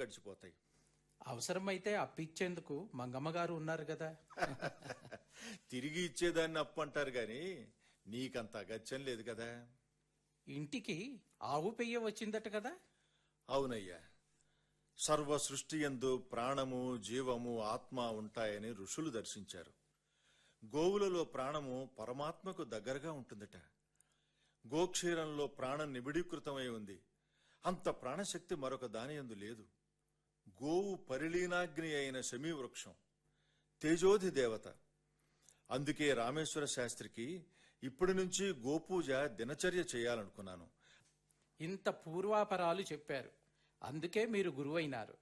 గడిచిపోతాయి అవసరమైతే అప్పిచ్చేందుకు మంగమ్మ గారు ఉన్నారు కదా తిరిగి ఇచ్చేదాన్ని అప్పు అంటారు గాని నీకంత అగత్యం లేదు కదా ఇంటికి ఆవు పెయ్య వచ్చిందట కదా అవునయ్యా సర్వ సృష్టి యందు ప్రాణము జీవము ఆత్మ ఉంటాయని ఋషులు దర్శించారు గోవులలో ప్రాణము పరమాత్మకు దగ్గరగా ఉంటుందట గోక్షీరంలో ప్రాణం నిబిడీకృతమై ఉంది అంత ప్రాణశక్తి మరొక దాని యందు లేదు గోవు పరిలీనాగ్ని అయిన శమీ వృక్షం తేజోధి దేవత అందుకే రామేశ్వర శాస్త్రికి ఇప్పటి నుంచి గోపూజ దినచర్య చేయాలనుకున్నాను ఇంత పూర్వాపరాలు చెప్పారు అందుకే మీరు గురువైనారు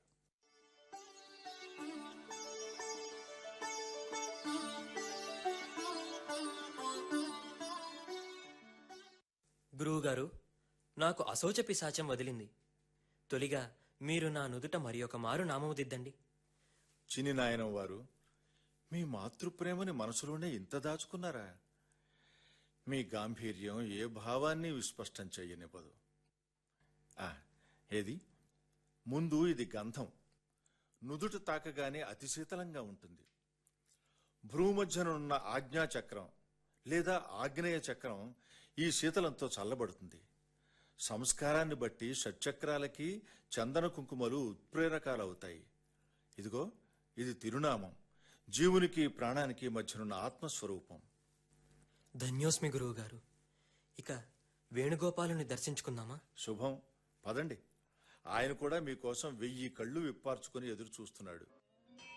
గురువుగారు నాకు అశౌచ పిశాచం వదిలింది తొలిగా మీరు నా నుదుట మరి ఒక మారు నామము దిద్దండి చిన్ని నాయనం వారు మీ మాతృప్రేమని మనసులోనే ఇంత దాచుకున్నారా మీ గాంభీర్యం ఏ భావాన్ని విస్పష్టం చెయ్యనివ్వదు ఆ, ఏది ముందు ఇది గంధం నుదుట తాకగానే అతి శీతలంగా ఉంటుంది భ్రూమధ్యనున్న ఆజ్ఞా చక్రం లేదా ఆగ్నేయ చక్రం ఈ శీతలంతో చల్లబడుతుంది సంస్కారాన్ని బట్టి షట్చక్రాలకి చందన కుంకుమలు ఉత్ప్రేరకాలవుతాయి ఇదిగో ఇది తిరునామం జీవునికి ప్రాణానికి మధ్యనున్న ఆత్మస్వరూపం ధన్యోస్మి గురువుగారు ఇక వేణుగోపాలుని దర్శించుకుందామా శుభం పదండి ఆయన కూడా మీకోసం వెయ్యి కళ్ళు విప్పార్చుకుని ఎదురు చూస్తున్నాడు